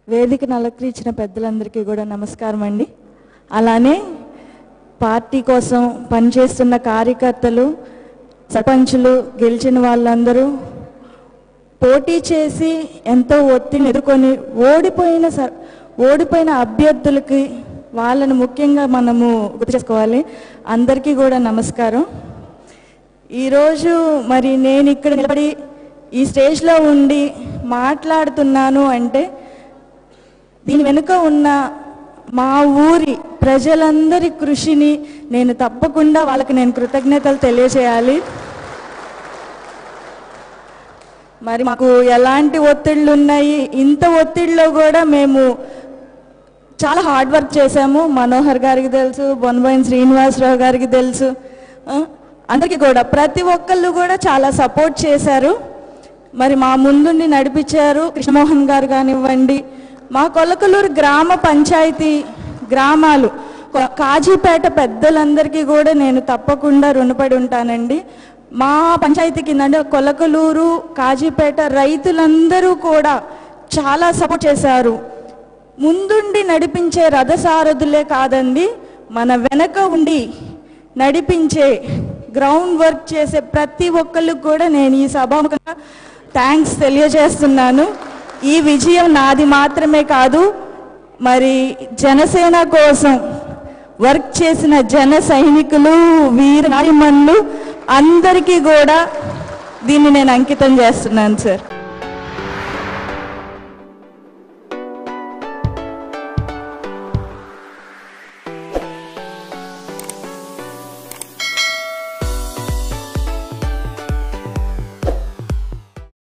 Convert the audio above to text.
వేదికను అలంకరించిన పెద్దలందరికీ కూడా నమస్కారం అండి అలానే పార్టీ కోసం పనిచేస్తున్న కార్యకర్తలు సర్పంచులు గెలిచిన వాళ్ళందరూ పోటీ చేసి ఎంతో ఒత్తిడిని ఎదుర్కొని ఓడిపోయిన సర్ ఓడిపోయిన అభ్యర్థులకి వాళ్ళని ముఖ్యంగా మనము గుర్తు చేసుకోవాలి అందరికీ కూడా నమస్కారం ఈరోజు మరి నేను ఇక్కడ నిలబడి ఈ స్టేజ్లో ఉండి మాట్లాడుతున్నాను అంటే దీని వెనుక ఉన్న మా ఊరి ప్రజలందరి కృషిని నేను తప్పకుండా వాళ్ళకి నేను కృతజ్ఞతలు తెలియజేయాలి మరి మాకు ఎలాంటి ఒత్తిళ్ళు ఉన్నాయి ఇంత ఒత్తిడిలో కూడా మేము చాలా హార్డ్ వర్క్ చేశాము మనోహర్ గారికి తెలుసు బొనబోయిన శ్రీనివాసరావు గారికి తెలుసు ఆ, అందరికీ కూడా ప్రతి ఒక్కళ్ళు కూడా చాలా సపోర్ట్ చేశారు మరి మా ముందుండి నడిపించారు కృష్ణమోహన్ గారు కానివ్వండి మా కొలకలూరు గ్రామ పంచాయతీ గ్రామాలు కొ- కాజీపేట పెద్దలందరికీ కూడా నేను తప్పకుండా రుణపడి ఉంటానండి మా పంచాయతీ కింద అంటే కొలకలూరు కాజీపేట రైతులందరూ కూడా చాలా సపోర్ట్ చేశారు ముందుండి నడిపించే రథసారథులే కాదండి మన వెనక ఉండి నడిపించే గ్రౌండ్ వర్క్ చేసే ప్రతి ఒక్కరికి కూడా నేను ఈ సభాముఖంగా థ్యాంక్స్ తెలియజేస్తున్నాను ఈ విజయం నాది మాత్రమే కాదు మరి జనసేన కోసం వర్క్ చేసిన జన సైనికులు వీర నాయమన్లు అందరికీ కూడా దీన్ని నేను అంకితం చేస్తున్నాను సార్